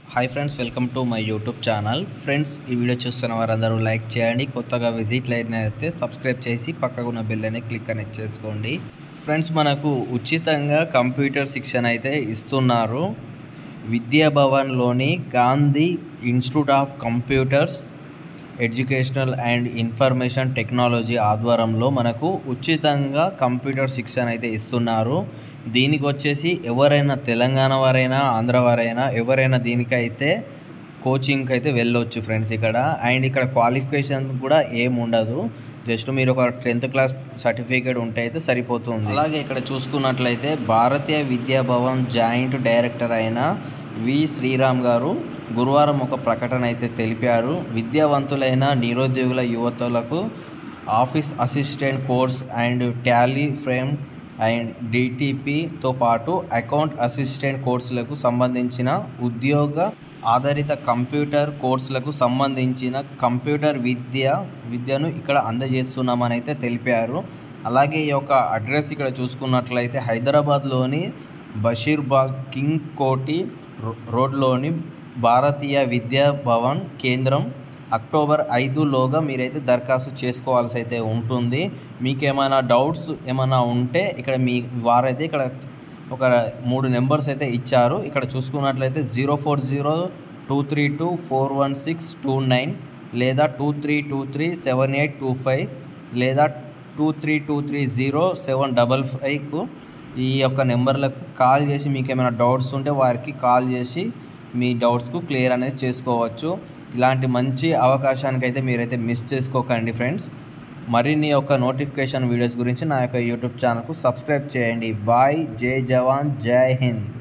hi friends welcome to my YouTube channel friends ఈ video చూస్తున్న వారందరూ లైక్ చేయండి కొత్తగా విజిట్ అయితే సబ్స్క్రైబ్ చేసి పక్కకు ఉన్న బెల్ అని క్లిక్ అనేది చేసుకోండి ఫ్రెండ్స్ మనకు ఉచితంగా కంప్యూటర్ శిక్షణ అయితే ఇస్తున్నారు విద్యాభవన్లోని Gandhi institute of computers educational and information technology ఆధ్వర్యంలో మనకు ఉచితంగా కంప్యూటర్ శిక్షణ అయితే ఇస్తున్నారు దీనికి వచ్చేసి ఎవరైనా తెలంగాణ వారైనా ఆంధ్ర వారైనా ఎవరైనా దీనికైతే కోచింగ్కి అయితే వెళ్ళొచ్చు ఫ్రెండ్స్ ఇక్కడ అండ్ ఇక్కడ క్వాలిఫికేషన్ కూడా ఏం ఉండదు జస్ట్ మీరు ఒక టెన్త్ క్లాస్ సర్టిఫికేట్ ఉంటే అయితే సరిపోతుంది అలాగే ఇక్కడ చూసుకున్నట్లయితే భారతీయ విద్యా భవన్ జాయింట్ డైరెక్టర్ అయిన వి శ్రీరామ్ గారు గురువారం ఒక ప్రకటన అయితే తెలిపారు విద్యావంతులైన నిరుద్యోగుల యువతులకు office assistant course and Tally frame and డిటిపితో పాటు అకౌంట్ అసిస్టెంట్ కోర్సులకు సంబంధించిన ఉద్యోగ ఆధారిత కంప్యూటర్ కోర్సులకు సంబంధించిన కంప్యూటర్ విద్య విద్యను ఇక్కడ అందజేస్తున్నామని అయితే తెలిపారు అలాగే ఈ యొక్క అడ్రస్ ఇక్కడ చూసుకున్నట్లయితే హైదరాబాద్లోని బషీర్బాగ్ కింగ్ కోటి రో- రోడ్లోని భారతీయ విద్యా భవన్ కేంద్రం అక్టోబర్ ఐదులోగా మీరైతే దరఖాస్తు చేసుకోవాల్సి అయితే ఉంటుంది మీకు ఏమైనా డౌట్స్ ఏమైనా ఉంటే ఇక్కడ మీ వారైతే ఇక్కడ ఒక మూడు నెంబర్స్ అయితే ఇచ్చారు ఇక్కడ చూసుకున్నట్లయితే zero four zero two three two four one six two nine లేదా two three two three seven eight two five లేదా two three two three zero seven double ఫైవ్కు ఈ యొక్క నెంబర్లకు కాల్ చేసి మీకు ఏమైనా డౌట్స్ ఉంటే వారికి కాల్ చేసి మీ డౌట్స్కు క్లియర్ అనేది చేసుకోవచ్చు ఇలాంటి మంచి అవకాశానికి అయితే మీరైతే మిస్ చేసుకోకండి ఫ్రెండ్స్ మరిన్ని యొక్క నోటిఫికేషన్ వీడియోస్ గురించి నా యొక్క యూట్యూబ్ ఛానల్కు సబ్స్క్రైబ్ చేయండి బాయ్ జై జవాన్ జై హింద్